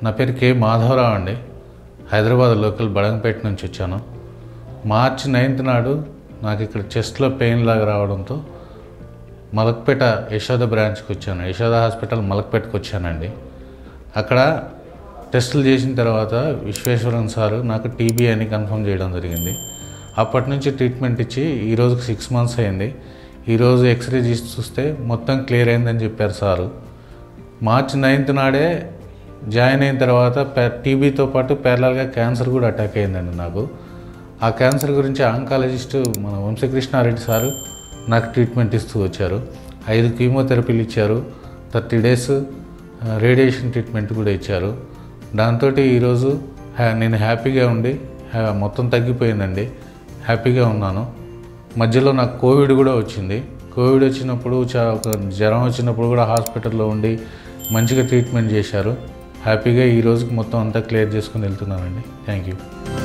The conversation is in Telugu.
నా పేరు కే మాధవరావు అండి హైదరాబాద్ లోకల్ బడంగపేట నుంచి వచ్చాను మార్చి నైన్త్ నాడు నాకు ఇక్కడ చెస్ట్లో పెయిన్ లాగా రావడంతో మలక్పేట యశోద బ్రాంచ్కి వచ్చాను యశోద హాస్పిటల్ మలక్పేటకి వచ్చానండి అక్కడ టెస్టులు చేసిన తర్వాత విశ్వేశ్వరన్ సారు నాకు టీబీ అని కన్ఫర్మ్ చేయడం జరిగింది అప్పటి నుంచి ట్రీట్మెంట్ ఇచ్చి ఈ రోజుకి సిక్స్ మంత్స్ అయింది ఈరోజు ఎక్స్రే చేసి చూస్తే మొత్తం క్లియర్ అయిందని చెప్పారు సారు మార్చి నైన్త్ నాడే జాయిన్ అయిన తర్వాత టీబీతో పాటు ప్యారలల్గా క్యాన్సర్ కూడా అటాక్ అయిందండి నాకు ఆ క్యాన్సర్ గురించి ఆంకాలజిస్ట్ మన వంశకృష్ణారెడ్డి సారు నాకు ట్రీట్మెంట్ ఇస్తూ వచ్చారు ఐదు కీమోథెరపీలు ఇచ్చారు థర్టీ డేస్ రేడియేషన్ ట్రీట్మెంట్ కూడా ఇచ్చారు దాంతో ఈరోజు హ్యా- నేను హ్యాపీగా ఉండి హ్యా- మొత్తం తగ్గిపోయిందండి హ్యాపీగా ఉన్నాను మధ్యలో నాకు కోవిడ్ కూడా వచ్చింది కోవిడ్ వచ్చినప్పుడు చా ఒక జ్వరం వచ్చినప్పుడు కూడా హాస్పిటల్లో ఉండి మంచిగా ట్రీట్మెంట్ చేశారు హ్యాపీగా ఈ రోజుకి మొత్తం అంతా క్లియర్ చేసుకుని వెళ్తున్నానండి థ్యాంక్ యూ